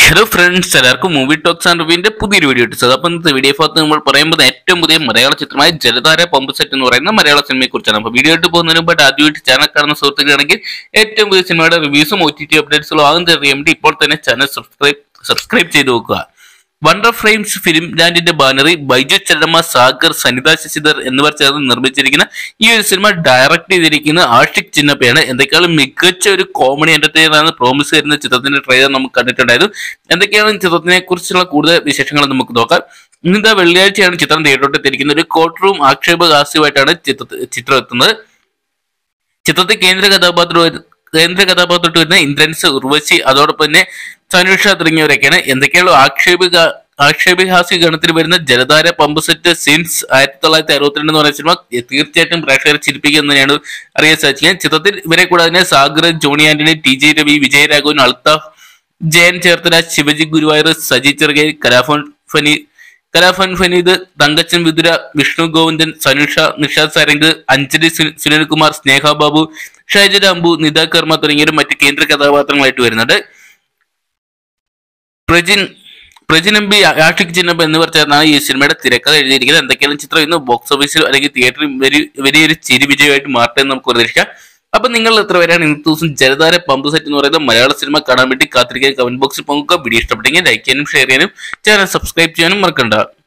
hello friends എല്ലാവർക്കും movie talks and റിവ്യൂവിന്റെ പുതിയൊരു വീഡിയോ ഇട്ടത് അപ്പം ഇന്നത്തെ വീഡിയോ ഭാഗത്ത് നമ്മൾ പറയുമ്പോൾ ഏറ്റവും പുതിയ മലയാള ചിത്രമായ ജലധാര പമ്പ് സെറ്റ് എന്ന് പറയുന്ന മലയാള സിനിമയെ കുറിച്ചാണ് അപ്പോൾ വീഡിയോ ഇട്ട് പോകുന്നതിന് മുമ്പായിട്ട് ആദ്യമായിട്ട് ചാനൽ കാണുന്ന സുഹൃത്തുക്കളാണെങ്കിൽ ഏറ്റവും പുതിയ സിനിമയുടെ റിവ്യൂസും ഒ ടി ടി അപ്ഡേറ്റ്സും ആകും അറിയാൻ വേണ്ടി ഇപ്പോൾ തന്നെ ചാനൽ സബ്സ്ക്രൈബ് സബ്സ്ക്രൈബ് ചെയ്ത് നോക്കുക വണ്ടർ ഫ്രെയിംസ് ഫിലിം ലാൻഡിന്റെ ബാനറിൽ ബൈജു ചരമ സാഗർ സനിത ശശിധർ എന്നിവർ ചേർന്ന് നിർമ്മിച്ചിരിക്കുന്ന ഈ ഒരു സിനിമ ഡയറക്ട് ചെയ്തിരിക്കുന്ന ആഷിക് ചിന്നപ്പയാണ് എന്തൊക്കെയാണ് മികച്ച ഒരു കോമഡി എന്റർടൈനർ ആണ് പ്രോമിസ് ചെയ്യുന്ന ചിത്രത്തിന്റെ ട്രെയിലർ നമുക്ക് കണ്ടിട്ടുണ്ടായിരുന്നു എന്തൊക്കെയാണ് ചിത്രത്തിനെ കുറിച്ചുള്ള കൂടുതൽ വിശേഷങ്ങൾ നമുക്ക് നോക്കാം ഇന്നത്തെ വെള്ളിയാഴ്ചയാണ് ചിത്രം തിയേറ്ററോട്ട് എത്തിയിരിക്കുന്നത് ഒരു കോർട്ട് റൂം ആക്ഷേപഹാസ്യമായിട്ടാണ് ചിത്ര ചിത്രം എത്തുന്നത് ചിത്രത്തിൽ കേന്ദ്ര കഥാപാത്രം കേന്ദ്ര കഥാപാത്രത്തിൽ വരുന്ന ഇന്ദ്രൻസ് ഉർവശി അതോടൊപ്പം തന്നെ സനുഷ തുടങ്ങിയവരൊക്കെയാണ് എന്തൊക്കെയാണ് ആക്ഷേപിക ആക്ഷേപഹാസ്യ ഗണത്തിൽ വരുന്ന ജലധാര പമ്പ് സെറ്റ് സിൻസ് ആയിരത്തി തൊള്ളായിരത്തി അറുപത്തിരണ്ട് എന്ന് പറയുന്ന സിനിമ തീർച്ചയായിട്ടും പ്രേക്ഷകരെ ചിരിപ്പിക്കുക എന്ന് തന്നെയാണ് അറിയാൻ സാധിക്കുക ചിത്രത്തിൽ ഇവരെ കൂടാതെ തന്നെ സാഗർ ജോണി ആന്റണി ടി ജെ രവി വിജയരാഘവൻ അൽത്താഫ് ജയൻ ചേർത്തല ശിവജി ഗുരുവായൂർ സജി ചെറുകെ കലാഫോൺ ഫനി കലാഫൻ ഫനീദ് തങ്കച്ചൻ വിതുര വിഷ്ണു ഗോവിന്ദൻ സനുഷ നിഷാദ് സാരംഗ് അഞ്ജലി സു- സുനിൽകുമാർ സ്നേഹ ബാബു ഷൈജല അമ്പു നിത കർമ്മ തുടങ്ങിയവരും മറ്റ് കേന്ദ്ര കഥാപാത്രങ്ങളായിട്ട് വരുന്നുണ്ട് പ്രജിൻ പ്രജിൻ എം ബി ആഷിഖ് ചിന്നപ്പ എന്നിവർ ചേർന്നാണ് ഈ സിനിമയുടെ തിരക്കഥ എഴുതിയിരിക്കുന്നത് എന്തൊക്കെയാണ് ചിത്രം ഇന്ന് ബോക്സ് ഓഫീസിൽ അല്ലെങ്കിൽ തിയേറ്ററിൽ വലിയ വലിയൊരു ചിരി വിജയമായിട്ട് മാറട്ടെ എന്ന് നമുക്ക് പ്രതീക്ഷിക്കാം അപ്പൊ നിങ്ങൾ എത്ര പേരാണ് ഇന്നത്തെ ദിവസം ജലധാര പമ്പ് സെറ്റ് എന്ന് പറയുന്ന മലയാള സിനിമ കാണാൻ വേണ്ടി കാത്തിരിക്കാൻ കമന്റ് ബോക്സിൽ പങ്കുക വീഡിയോ ഇഷ്ടപ്പെട്ടെങ്കിൽ ലൈക്ക് ചെയ്യാനും ഷെയർ ചെയ്യാനും ചാനൽ സബ്സ്ക്രൈബ് ചെയ്യാനും മറക്കണ്ട